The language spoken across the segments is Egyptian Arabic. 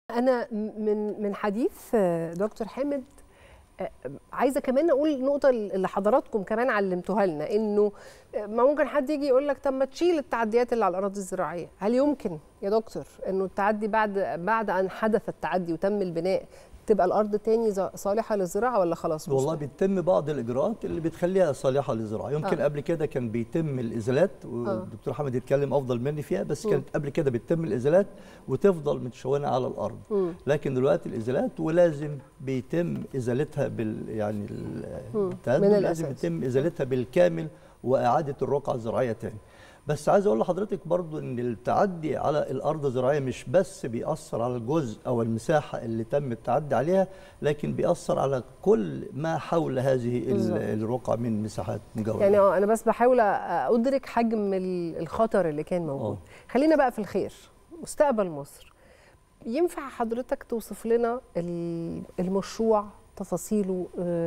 انا من من حديث دكتور حامد عايزه كمان اقول النقطه اللي حضراتكم كمان علمتوها لنا انه ما ممكن حد يجي يقول لك طب ما تشيل التعديات اللي على الاراضي الزراعيه هل يمكن يا دكتور انه التعدي بعد بعد ان حدث التعدي وتم البناء تبقى الارض تاني صالحه للزراعه ولا خلاص والله بيتم بعض الاجراءات اللي بتخليها صالحه للزراعه يمكن آه. قبل كده كان بيتم الازالات والدكتور حمد يتكلم افضل مني فيها بس م. كانت قبل كده بيتم الازالات وتفضل متشونه على الارض م. لكن دلوقتي الازالات ولازم بيتم ازالتها بال يعني التهدم لازم يتم ازالتها بالكامل واعاده الرقعه الزراعيه تاني بس عايز اقول لحضرتك برضو ان التعدي على الارض الزراعيه مش بس بيأثر على الجزء او المساحه اللي تم التعدي عليها لكن بيأثر على كل ما حول هذه الرقعه من مساحات مجاوره يعني انا بس بحاول ادرك حجم الخطر اللي كان موجود أوه. خلينا بقى في الخير مستقبل مصر ينفع حضرتك توصف لنا المشروع تفاصيله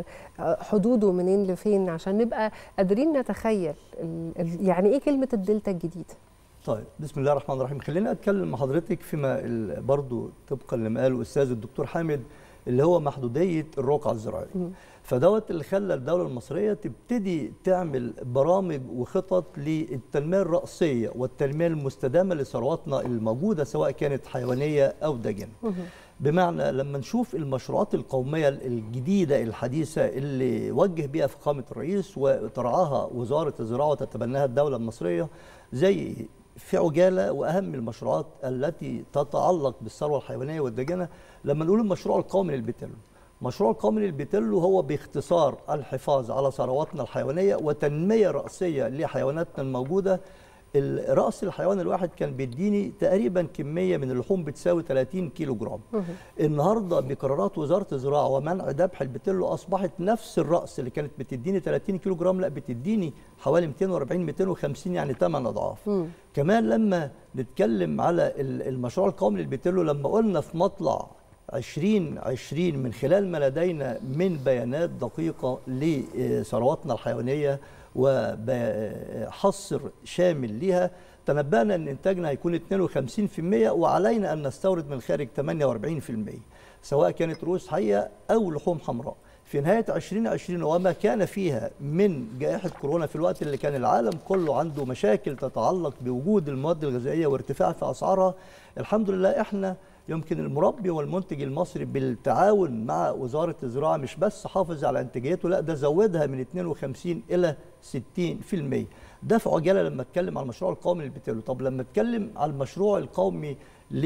حدوده منين لفين عشان نبقى قادرين نتخيل يعني ايه كلمه الدلتا الجديده طيب بسم الله الرحمن الرحيم خلينا اتكلم مع حضرتك فيما برضو طبقا لما قاله الاستاذ الدكتور حامد اللي هو محدوديه الرقعه الزراعيه فدوت اللي خلى الدوله المصريه تبتدي تعمل برامج وخطط للتنميه الراسيه والتنميه المستدامه لثرواتنا الموجوده سواء كانت حيوانيه او داجنه بمعنى لما نشوف المشروعات القوميه الجديده الحديثه اللي وجه بها فخامه الرئيس وترعاها وزاره الزراعه وتتبناها الدوله المصريه زي في عجاله واهم المشروعات التي تتعلق بالثروه الحيوانيه والدجنه لما نقول المشروع القومي للبتلو المشروع القومي للبتلو هو باختصار الحفاظ على ثرواتنا الحيوانيه وتنميه راسيه لحيواناتنا الموجوده راس الحيوان الواحد كان بيديني تقريبا كميه من اللحوم بتساوي 30 كيلو جرام النهارده بقرارات وزاره الزراعه ومنع ذبح البتلو اصبحت نفس الراس اللي كانت بتديني 30 كيلو جرام لا بتديني حوالي 240 250 يعني 8 اضعاف م. كمان لما نتكلم على المشروع القومي للبتلو لما قلنا في مطلع 2020 من خلال ما لدينا من بيانات دقيقه لثرواتنا الحيوانيه وحصر شامل ليها تنبأنا أن إنتاجنا هيكون 52% وعلينا أن نستورد من الخارج 48% سواء كانت رؤوس حية أو لحوم حمراء في نهاية 2020 وما كان فيها من جائحة كورونا في الوقت اللي كان العالم كله عنده مشاكل تتعلق بوجود المواد الغذائية وارتفاع في أسعارها الحمد لله إحنا يمكن المربي والمنتج المصري بالتعاون مع وزارة الزراعة مش بس حافظ على انتاجيته لا ده زودها من 52 إلى 60% ده في عجالة لما اتكلم على المشروع القومي للبتلو طب لما اتكلم على المشروع القومي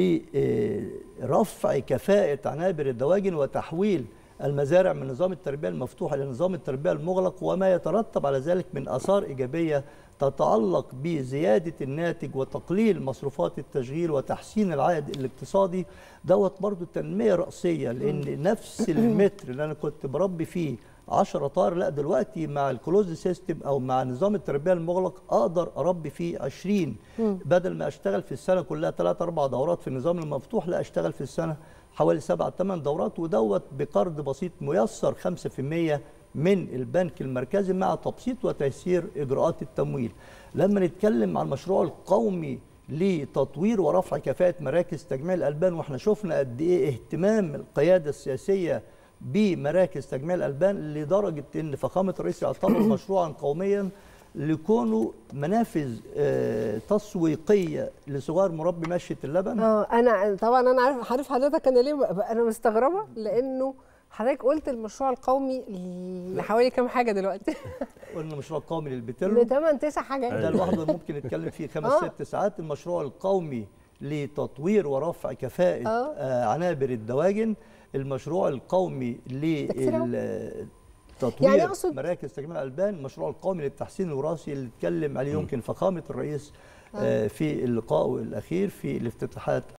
لرفع كفاءة عنابر الدواجن وتحويل المزارع من نظام التربية المفتوح إلى نظام التربية المغلق وما يترتب على ذلك من آثار إيجابية تتعلق بزيادة الناتج وتقليل مصروفات التشغيل وتحسين العائد الاقتصادي دوت برضو تنمية رأسية لأن نفس المتر اللي أنا كنت بربي فيه 10 طار لا دلوقتي مع الكلوز سيستم او مع نظام التربيه المغلق اقدر اربي فيه 20 بدل ما اشتغل في السنه كلها 3 4 دورات في النظام المفتوح لا اشتغل في السنه حوالي 7 8 دورات ودوت بقرض بسيط ميسر 5% من البنك المركزي مع تبسيط وتيسير اجراءات التمويل. لما نتكلم عن المشروع القومي لتطوير ورفع كفاءه مراكز تجميع الالبان واحنا شفنا قد ايه اهتمام القياده السياسيه بمراكز تجميع الالبان لدرجه ان فخامه الرئيس يعتبر مشروعا قوميا لكونه منافذ آه تسويقيه لصغار مربي ماشيه اللبن اه انا طبعا انا عارف عارف حضرتك انا ليه انا مستغربه لانه حضرتك قلت المشروع القومي لحوالي كام حاجه دلوقتي قلنا المشروع القومي للبتلو لثمان تسع حاجات ده لوحده ممكن نتكلم فيه خمس آه. ست ساعات المشروع القومي لتطوير ورفع كفاءه آه. آه عنابر الدواجن المشروع القومي لل تطوير يعني أقصد مراكز تجميع الالبان المشروع القومي للتحسين الوراثي اللي اتكلم عليه يمكن فخامه الرئيس آه. في اللقاء الاخير في الافتتاحات